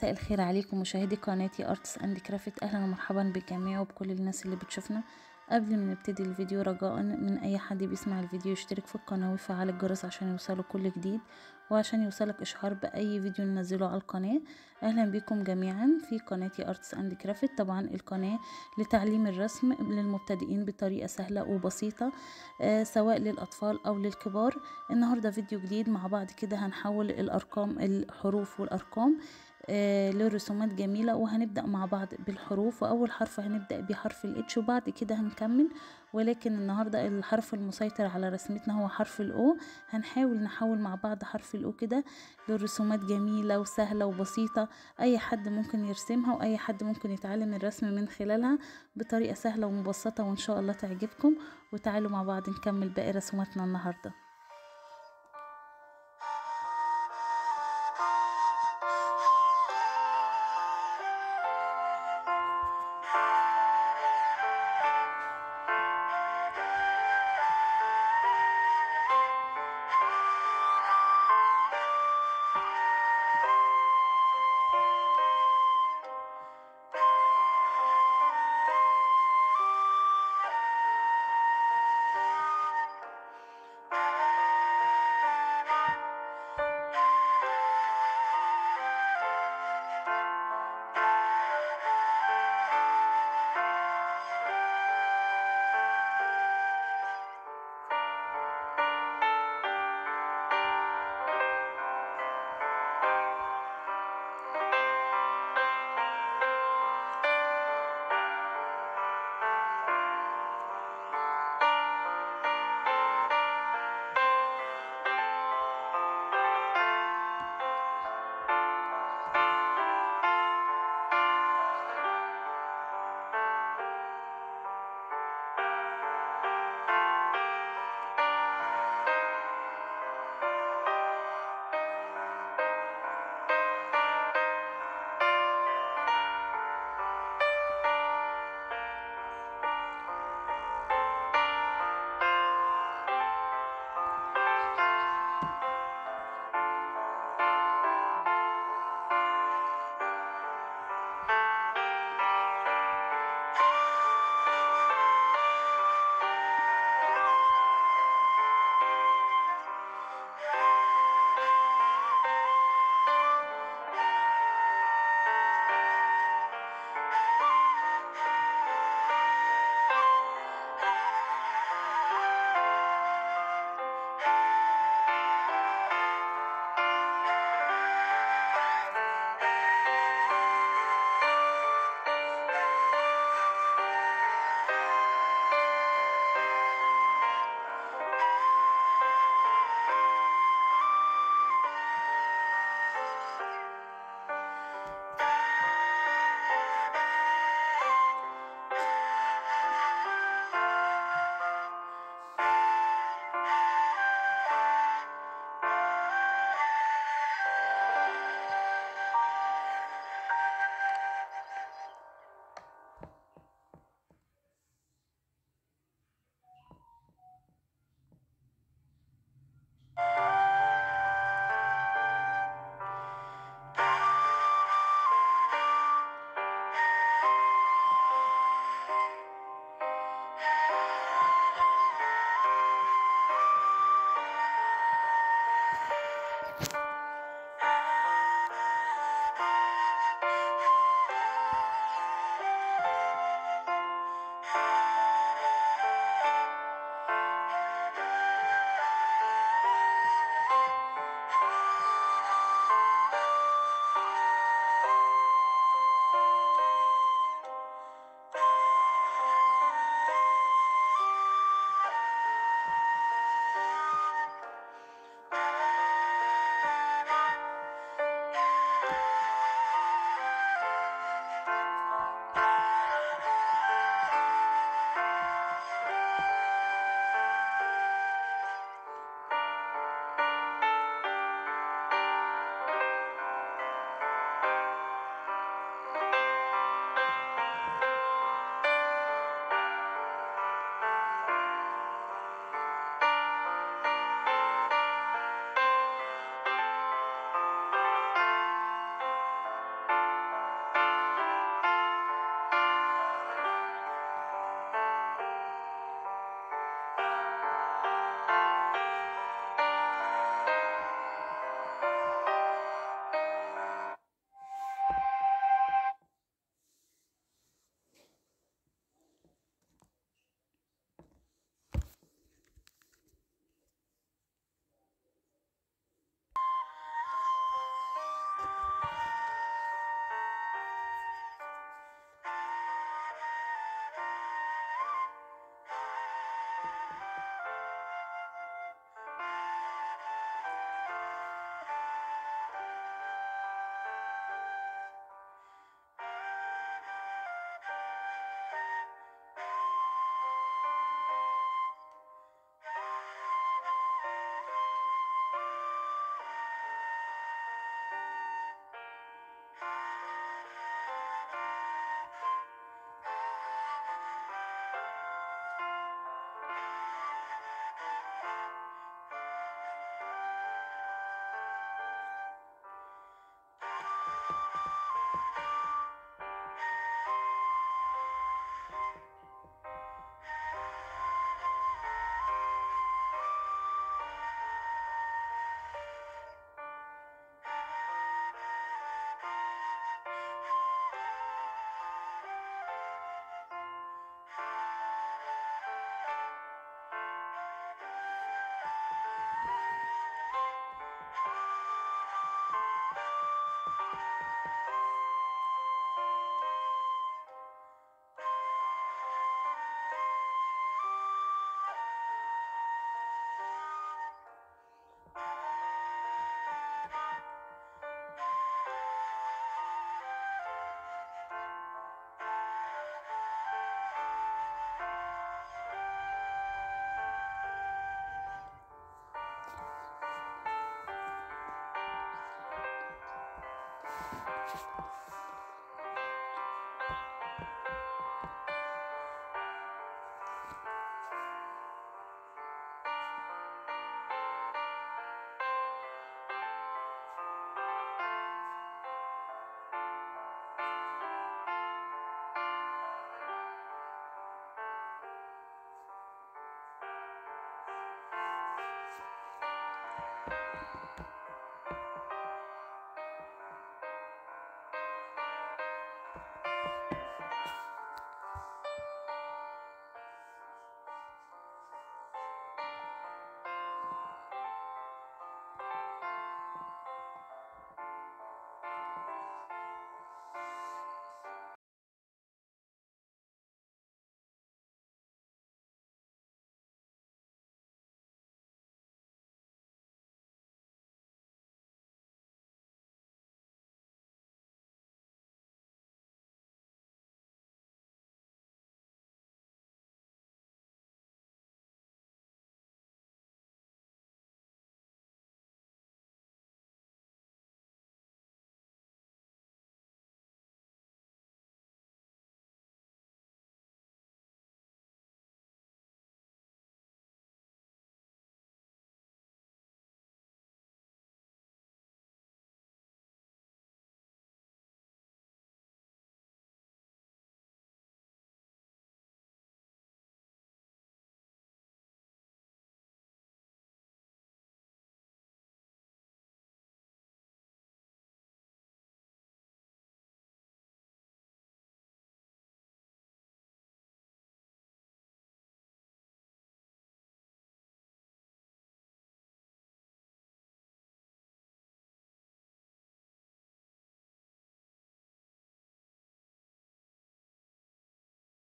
مساء الخير عليكم مشاهدي قناتي ارتس اند كرافت اهلا ومرحبا بالجميع وبكل الناس اللي بتشوفنا قبل ما نبتدي الفيديو رجاء من اي حد بيسمع الفيديو يشترك في القناه ويفعل الجرس عشان يوصله كل جديد وعشان يوصلك اشعار باي فيديو ننزله على القناه اهلا بكم جميعا في قناتي ارتس اند كرافت طبعا القناه لتعليم الرسم للمبتدئين بطريقه سهله وبسيطه آه سواء للاطفال او للكبار النهارده فيديو جديد مع بعض كده هنحول الارقام الحروف والارقام آه لرسومات جميلة وهنبدأ مع بعض بالحروف وأول حرف هنبدأ بحرف الاتش وبعد كده هنكمل ولكن النهاردة الحرف المسيطر على رسمتنا هو حرف الأو هنحاول نحول مع بعض حرف الأو كده لرسومات جميلة وسهلة وبسيطة أي حد ممكن يرسمها وأي حد ممكن يتعلم الرسم من خلالها بطريقة سهلة ومبسطة وإن شاء الله تعجبكم وتعالوا مع بعض نكمل باقي رسوماتنا النهارده